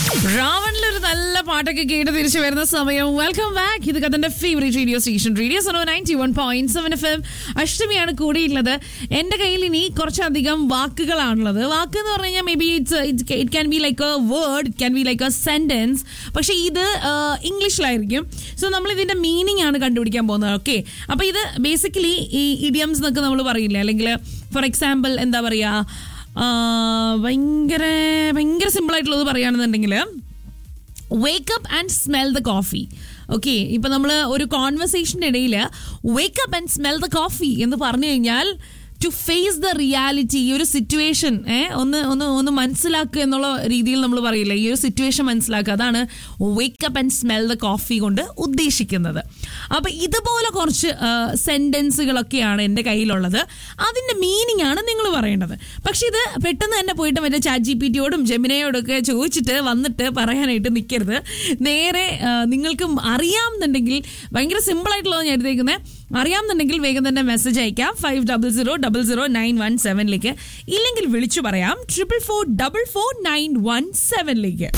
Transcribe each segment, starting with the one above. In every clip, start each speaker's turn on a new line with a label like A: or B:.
A: രാവണിലൊരു നല്ല പാട്ടൊക്കെ കേട്ട് തിരിച്ചു വരുന്ന സമയം വെൽക്കം ബാക്ക് ഇത് കഥന്റെ favourite radio station radio so ninety one point seven F M അഷ്ടമിയാണ് കൂടിയുള്ളത് എന്റെ കയ്യിൽ ഇനി കുറച്ചധികം വാക്കുകളാണുള്ളത് വാക്ക് എന്ന് പറഞ്ഞു കഴിഞ്ഞാൽ maybe it's it can be like a word it can be like a sentence പക്ഷേ ഇത് ഇംഗ്ലീഷിലായിരിക്കും സോ നമ്മൾ ഇതിന്റെ മീനിങ് ആണ് കണ്ടുപിടിക്കാൻ പോകുന്നത് ഓക്കെ അപ്പൊ ഇത് ബേസിക്കലി ഈ ഇഡിയംസ് എന്നൊക്കെ നമ്മൾ പറയില്ലേ അല്ലെങ്കിൽ ഫോർ എക്സാമ്പിൾ എന്താ പറയാ ആ, ഭയങ്കര ഭയങ്കര സിമ്പിൾ ആയിട്ടുള്ളത് പറയുകയാണെന്നുണ്ടെങ്കിൽ wake up and smell the coffee okay ഇപ്പൊ നമ്മൾ ഒരു കോൺവെർസേഷൻ്റെ ഇടയിൽ wake up and smell the coffee എന്ന് പറഞ്ഞു കഴിഞ്ഞാൽ ടു ഫേസ് ദ റിയാലിറ്റി ഈ ഒരു സിറ്റുവേഷൻ ഏ ഒന്ന് ഒന്ന് ഒന്ന് മനസ്സിലാക്കുക എന്നുള്ള രീതിയിൽ നമ്മൾ പറയില്ല ഈ ഒരു സിറ്റുവേഷൻ മനസ്സിലാക്കുക അതാണ് wake up and smell the coffee കൊണ്ട് ഉദ്ദേശിക്കുന്നത് അപ്പൊ ഇതുപോലെ കുറച്ച് സെന്റൻസുകളൊക്കെയാണ് എൻ്റെ കയ്യിലുള്ളത് അതിന്റെ മീനിങ് ആണ് നിങ്ങൾ പറയേണ്ടത് പക്ഷെ ഇത് പെട്ടെന്ന് തന്നെ പോയിട്ട് മറ്റേ ചാറ്റ് ജി പി ടിയോടും ജെമിനയോടും ഒക്കെ ചോദിച്ചിട്ട് വന്നിട്ട് പറയാനായിട്ട് നിൽക്കരുത് നേരെ ആ, നിങ്ങൾക്ക് അറിയാമെന്നുണ്ടെങ്കിൽ ഭയങ്കര സിമ്പിൾ ആയിട്ടുള്ളത് ഞാൻ എഴുതിയിരിക്കുന്നത് അറിയാമെന്നുണ്ടെങ്കിൽ വേഗം തന്നെ മെസ്സേജ് അയക്കാം five double zero double zero nine one സെവനിലേക്ക് ഇല്ലെങ്കിൽ വിളിച്ചു പറയാം triple four double four nine one സെവനിലേക്ക്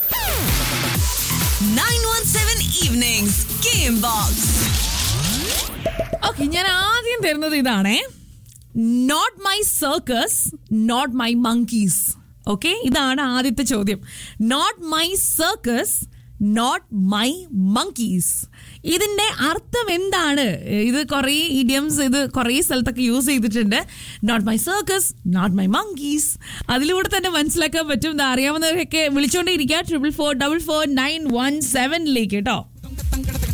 B: 917 Evenings Game Box.
A: ഓക്കെ ഞാൻ ആദ്യം തരുന്നത് ഇതാണേ not my circus not my monkeys okay ഇതാണ് ആദ്യത്തെ ചോദ്യം not my circus not my monkeys ഇതിന്റെ അർത്ഥം എന്താണ് ഇത് കുറേ ഇഡിയംസ് ഇത് കുറേ സ്ഥലത്തൊക്കെ യൂസ് ചെയ്തിട്ടുണ്ട് not my circus not my monkeys അതിലൂടെ തന്നെ മനസ്സിലാക്കാൻ പറ്റും ഇത് അറിയാവുന്നവരൊക്കെ വിളിച്ചോണ്ടേ ഇരിക്കുക triple four double four nine one സെവനിലേക്ക് കേട്ടോ